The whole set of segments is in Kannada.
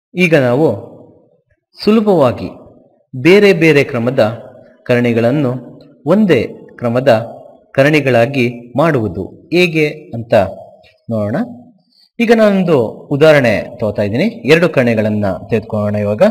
ಈಗ ನಾವು ಸುಲಭವಾಗಿ ಬೇರೆ ಬೇರೆ ಕ್ರಮದ ಕರಣಿಗಳನ್ನು ಒಂದೇ ಕ್ರಮದ ಕರಣಿಗಳಾಗಿ ಮಾಡುವುದು ಹೇಗೆ ಅಂತ ನೋಡೋಣ ಈಗ ನಾನೊಂದು ಉದಾಹರಣೆ ತಗೋತಾ ಇದ್ದೀನಿ ಎರಡು ಕರಣಿಗಳನ್ನ ತೆಗೆದುಕೊಳ್ಳೋಣ ಇವಾಗ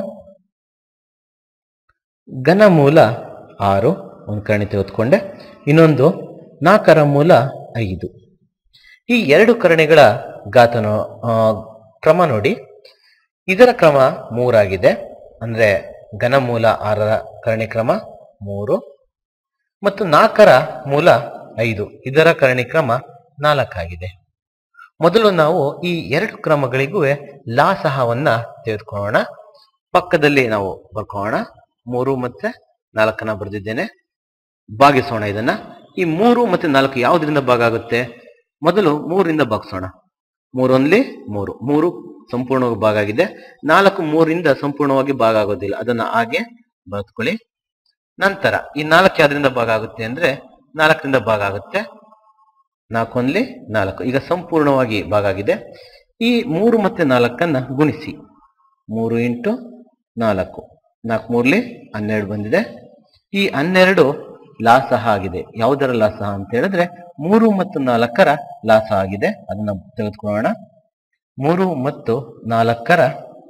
ಘನಮೂಲ ಆರು ಒಂದು ಕರಣಿ ತೆಗೆದುಕೊಂಡೆ ಇನ್ನೊಂದು ನಾಲ್ಕರ ಮೂಲ ಐದು ಈ ಎರಡು ಕರಣಿಗಳ ಘಾತನ ಆ, ಕ್ರಮ ನೋಡಿ ಇದರ ಕ್ರಮ ಮೂರಾಗಿದೆ ಅಂದ್ರೆ ಘನಮೂಲ ಆರರ ಕರಣಿ ಕ್ರಮ ಮೂರು ಮತ್ತು ನಾಲ್ಕರ ಮೂಲ ಐದು ಇದರ ಕರಣಿ ಕ್ರಮ ನಾಲ್ಕಾಗಿದೆ ಮೊದಲು ನಾವು ಈ ಎರಡು ಕ್ರಮಗಳಿಗೂ ಲಾಸಹವನ್ನ ತೆಗೆದುಕೊಳ್ಳೋಣ ಪಕ್ಕದಲ್ಲಿ ನಾವು ಬರ್ಕೊಳ್ಳೋಣ ಮೂರು ಮತ್ತೆ ನಾಲ್ಕನ್ನ ಬರೆದಿದ್ದೇನೆ ಭಾಗಿಸೋಣ ಇದನ್ನ ಈ ಮೂರು ಮತ್ತೆ ನಾಲ್ಕು ಯಾವುದರಿಂದ ಭಾಗ ಆಗುತ್ತೆ ಮೊದಲು ಮೂರಿಂದ ಭಾಗಿಸೋಣ ಮೂರೊಂದ್ಲಿ ಮೂರು ಮೂರು ಸಂಪೂರ್ಣವಾಗಿ ಭಾಗ ಆಗಿದೆ ನಾಲ್ಕು ಮೂರಿಂದ ಸಂಪೂರ್ಣವಾಗಿ ಭಾಗ ಆಗೋದಿಲ್ಲ ಅದನ್ನ ಹಾಗೆ ಬರೆದುಕೊಳ್ಳಿ ನಂತರ ಈ ನಾಲ್ಕು ಯಾವ್ದ್ರಿಂದ ಭಾಗ ಆಗುತ್ತೆ ಅಂದ್ರೆ ನಾಲ್ಕರಿಂದ ಭಾಗ ಆಗುತ್ತೆ ನಾಲ್ಕೊಂದ್ಲಿ ನಾಲ್ಕು ಈಗ ಸಂಪೂರ್ಣವಾಗಿ ಭಾಗ ಆಗಿದೆ ಈ ಮೂರು ಮತ್ತೆ ನಾಲ್ಕನ್ನ ಗುಣಿಸಿ ಮೂರು ಇಂಟು ನಾಲ್ಕು ನಾಲ್ಕು ಮೂರ್ಲಿ ಹನ್ನೆರಡು ಬಂದಿದೆ ಈ ಹನ್ನೆರಡು ಲಾಸಹ ಆಗಿದೆ ಯಾವುದರ ಲಾಸಹ ಅಂತ ಹೇಳಿದ್ರೆ ಮೂರು ಮತ್ತು ನಾಲ್ಕರ ಲಾಸ ಆಗಿದೆ ಅದನ್ನ ತೆಗೆದುಕೊಳ್ಳೋಣ ಮೂರು ಮತ್ತು ನಾಲ್ಕರ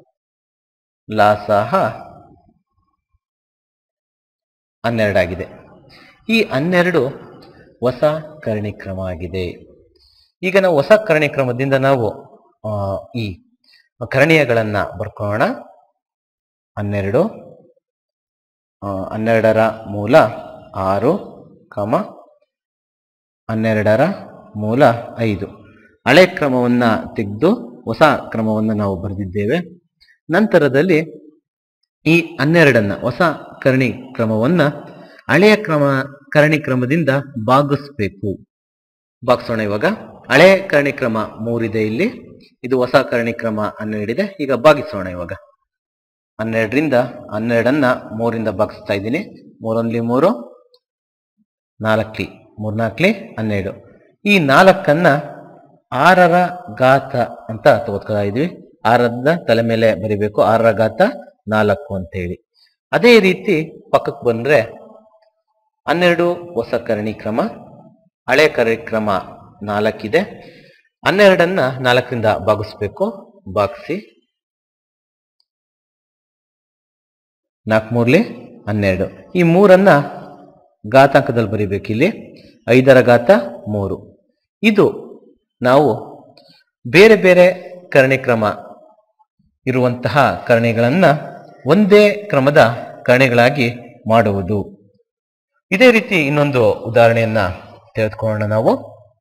ಲಾಸಹ ಹನ್ನೆರಡಾಗಿದೆ ಈ ಹನ್ನೆರಡು ಹೊಸ ಕರ್ಣಿಕ್ರಮ ಆಗಿದೆ ಈಗ ನಾವು ಹೊಸ ಕರ್ಣಿಕ್ರಮದಿಂದ ನಾವು ಆ, ಈ ಕರ್ಣೀಯಗಳನ್ನ ಬರ್ಕೊಳ್ಳೋಣ ಹನ್ನೆರಡು ಆ, ಹನ್ನೆರಡರ ಮೂಲ ಆರು ಕಮ ಹನ್ನೆರಡರ ಮೂಲ ಐದು ಹಳೆ ಕ್ರಮವನ್ನ ತೆಗೆದು ಹೊಸ ಕ್ರಮವನ್ನ ನಾವು ಬರೆದಿದ್ದೇವೆ ನಂತರದಲ್ಲಿ ಈ ಹನ್ನೆರಡನ್ನ ಹೊಸ ಕರ್ಣಿ ಕ್ರಮವನ್ನ ಹಳೆಯ ಕ್ರಮ ಕರ್ಣಿ ಕ್ರಮದಿಂದ ಭಾಗಿಸ್ಬೇಕು ಭಾಗಿಸೋಣ ಇವಾಗ ಹಳೆ ಕರ್ಣಿ ಕ್ರಮ ಮೂರಿದೆ ಇಲ್ಲಿ ಇದು ಹೊಸ ಕರ್ಣಿ ಕ್ರಮ ಹನ್ನೆರಡಿದೆ ಈಗ ಭಾಗಿಸೋಣ ಇವಾಗ ಹನ್ನೆರಡರಿಂದ ಹನ್ನೆರಡನ್ನ ಮೂರಿಂದ ಭಾಗಿಸ್ತಾ ಇದ್ದೀನಿ ಮೂರೊಂದ್ಲಿ ಮೂರು ನಾಲ್ಕಲಿ ಮೂರ್ನಾಲ್ಕಲಿ ಹನ್ನೆರಡು ಈ ನಾಲ್ಕನ್ನ ಆರರ ಘಾತ ಅಂತ ತೆಗೆದುಕೊತಾ ಇದೀವಿ ಆರದ ತಲೆ ಮೇಲೆ ಬರಿಬೇಕು ಆರರ ಘಾತ ನಾಲ್ಕು ಅಂತ ಹೇಳಿ ಅದೇ ರೀತಿ ಪಕ್ಕಕ್ಕೆ ಬಂದ್ರೆ ಹನ್ನೆರಡು ಹೊಸ ಕರಣಿ ಕ್ರಮ ಹಳೆ ಕರಣಿ ಕ್ರಮ ನಾಲ್ಕಿದೆ ಹನ್ನೆರಡನ್ನ ನಾಲ್ಕರಿಂದ ಭಾಗಿಸ್ಬೇಕು ಭಾಗಿಸಿ ನಾಲ್ಕು ಮೂರ್ಲಿ ಹನ್ನೆರಡು ಈ ಮೂರನ್ನ ಘಾತಾಂಕದಲ್ಲಿ ಬರಿಬೇಕು ಇಲ್ಲಿ ಐದರ ಘಾತ ಮೂರು ಇದು ನಾವು ಬೇರೆ ಬೇರೆ ಕರ್ಣಿಕ್ರಮ ಇರುವಂತಹ ಕರ್ಣಿಗಳನ್ನ ಒಂದೇ ಕ್ರಮದ ಕರ್ಣಿಗಳಾಗಿ ಮಾಡುವುದು ಇದೇ ರೀತಿ ಇನ್ನೊಂದು ಉದಾಹರಣೆಯನ್ನ ತೆಗೆದುಕೊಳ್ಳೋಣ ನಾವು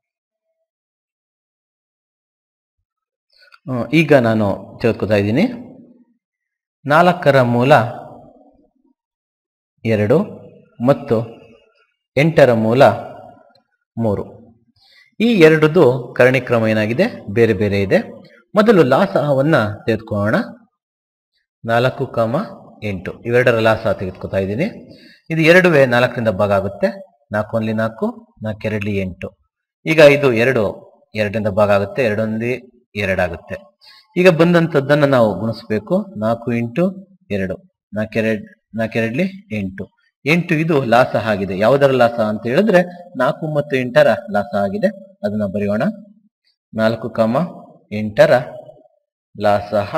ಆ, ಈಗ ನಾನು ತೆಗೆದುಕೊತಾ ಇದ್ದೀನಿ ನಾಲ್ಕರ ಮೂಲ ಎರಡು ಮತ್ತು ಎಂಟರ ಮೂಲ ಮೂರು ಈ ಎರಡದು ಕರ್ಣಿಕ್ರಮ ಏನಾಗಿದೆ ಬೇರೆ ಬೇರೆ ಇದೆ ಮೊದಲು ಲಾಸಹವನ್ನ ತೆಗೆದುಕೊಳ್ಳೋಣ ನಾಲ್ಕು ಕಾಮ ಎಂಟು ಇವೆರಡರ ಲಾಸ ತೆಗೆದುಕೊತಾ ಇದ್ದೀನಿ ಇದು ಎರಡುವೇ ನಾಲ್ಕರಿಂದ ಭಾಗ ಆಗುತ್ತೆ ನಾಲ್ಕು ಒಂದ್ಲಿ ನಾಲ್ಕು ನಾಲ್ಕೆರಡ್ಲಿ ಎಂಟು ಈಗ ಇದು ಎರಡು ಎರಡರಿಂದ ಭಾಗ ಆಗುತ್ತೆ ಎರಡೊಂದಿ ಎರಡಾಗುತ್ತೆ ಈಗ ಬಂದಂಥದ್ದನ್ನ ನಾವು ಗುಣಿಸ್ಬೇಕು ನಾಲ್ಕು ಇಂಟು ಎರಡು ನಾಲ್ಕೆರಡ್ ನಾಲ್ಕೆರಡ್ಲಿ ಎಂಟು ಎಂಟು ಇದು ಲಾಸ ಆಗಿದೆ ಯಾವುದರ ಲಾಸ ಅಂತ ಹೇಳಿದ್ರೆ ನಾಲ್ಕು ಮತ್ತು ಎಂಟರ ಲಾಸ ಆಗಿದೆ ಅದನ್ನ ಬರೆಯೋಣ ನಾಲ್ಕು ಕಾಮ ಎಂಟರ ಲಾಸಹ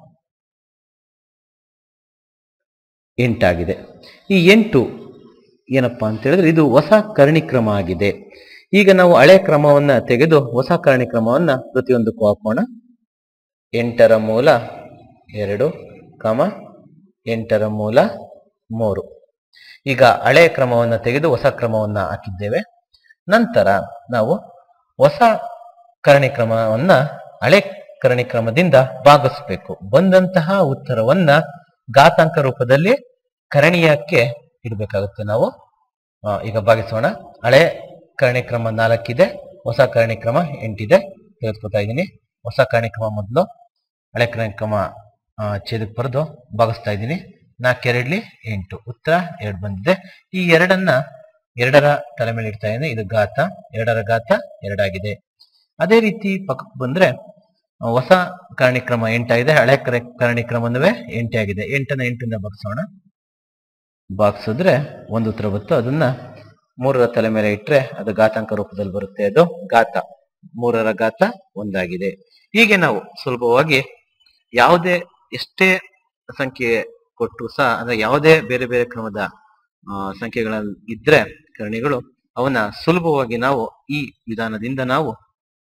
ಎಂಟಾಗಿದೆ ಈ ಎಂಟು ಏನಪ್ಪಾ ಅಂತ ಹೇಳಿದ್ರೆ ಇದು ಹೊಸ ಕರ್ಣಿಕ್ರಮ ಆಗಿದೆ ಈಗ ನಾವು ಹಳೆ ಕ್ರಮವನ್ನ ತೆಗೆದು ಹೊಸ ಕರ್ಣಿಕ್ರಮವನ್ನ ಪ್ರತಿಯೊಂದಕ್ಕೂ ಹಾಕೋಣ ಎಂಟರ ಮೂಲ ಎರಡು ಕಮ ಎಂಟರ ಮೂಲ ಮೂರು ಈಗ ಹಳೆ ಕ್ರಮವನ್ನ ತೆಗೆದು ಹೊಸ ಕ್ರಮವನ್ನ ಹಾಕಿದ್ದೇವೆ ನಂತರ ನಾವು ಹೊಸ ಕರ್ಣಿಕ್ರಮವನ್ನ ಹಳೆ ಕರ್ಣಿಕ್ರಮದಿಂದ ಭಾಗಿಸ್ಬೇಕು ಬಂದಂತಹ ಉತ್ತರವನ್ನ ಘಾತಾಂಕ ರೂಪದಲ್ಲಿ ಕರಣೀಯಕ್ಕೆ ಇಡಬೇಕಾಗುತ್ತೆ ನಾವು ಆ, ಈಗ ಭಾಗಿಸೋಣ ಹಳೆ ಕರ್ಣಿಕ್ರಮ ನಾಲ್ಕಿದೆ ಹೊಸ ಕರ್ಣಿಕ್ರಮ ಎಂಟಿದೆ ತೆಗೆದುಕೊತಾ ಇದ್ದೀನಿ ಹೊಸ ಕರ್ಣಿಕ್ರಮ ಮೊದಲು ಹಳೆ ಕರ್ಣಿಕ್ರಮ ಆ, ಛೇದಕ್ಕೆ ಬರೆದು ಭಾಗಿಸ್ತಾ ಇದ್ದೀನಿ ನಾಲ್ಕೆರಡ್ಲಿ ಎಂಟು ಉತ್ತರ ಎರಡು ಬಂದಿದೆ ಈ ಎರಡನ್ನ ಎರಡರ ತಲೆ ಮೇಲೆ ಇಡ್ತಾ ಇದ್ದೀನಿ ಇದು ಘಾತ ಎರಡರ ಘಾತ ಎರಡಾಗಿದೆ ಅದೇ ರೀತಿ ಪಕ್ಕಕ್ಕೆ ಬಂದ್ರೆ ಆ, ಹೊಸ ಕರ್ಣಿಕ್ರಮ ಎಂಟಾಗಿದೆ ಹಳೆ ಕರೆ- ಕರ್ಣಿಕ್ರಮನವೇ ಎಂಟಾಗಿದೆ ಎಂಟನ್ನ ಎಂಟಿಂದ ಭಾಗಿಸೋಣ ಭಾಗಿಸಿದ್ರೆ ಒಂದು ಉತ್ತರ ಬಂತು ಅದನ್ನ ಮೂರರ ತಲೆ ಮೇಲೆ ಇಟ್ರೆ ಅದು ಘಾತಾಂಕ ರೂಪದಲ್ಲಿ ಬರುತ್ತೆ ಅದು ಘಾತ ಮೂರರ ಘಾತ ಒಂದಾಗಿದೆ ಹೀಗೆ ನಾವು ಸುಲಭವಾಗಿ ಯಾವುದೇ ಎಷ್ಟೇ ಸಂಖ್ಯೆ ಕೊಟ್ಟರು ಸಹ ಅಂದ್ರೆ ಯಾವುದೇ ಬೇರೆ ಬೇರೆ ಕ್ರಮದ ಆ, ಸಂಖ್ಯೆಗಳಲ್ಲಿ ಇದ್ರೆ ಕರ್ಣಿಗಳು ಅವನ್ನ ಸುಲಭವಾಗಿ ನಾವು ಈ ವಿಧಾನದಿಂದ ನಾವು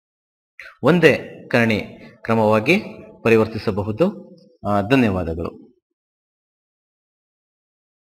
ಒಂದೇ ಕರ್ಣಿ ಕ್ರಮವಾಗಿ ಪರಿವರ್ತಿಸಬಹುದು ಆ, ಧನ್ಯವಾದಗಳು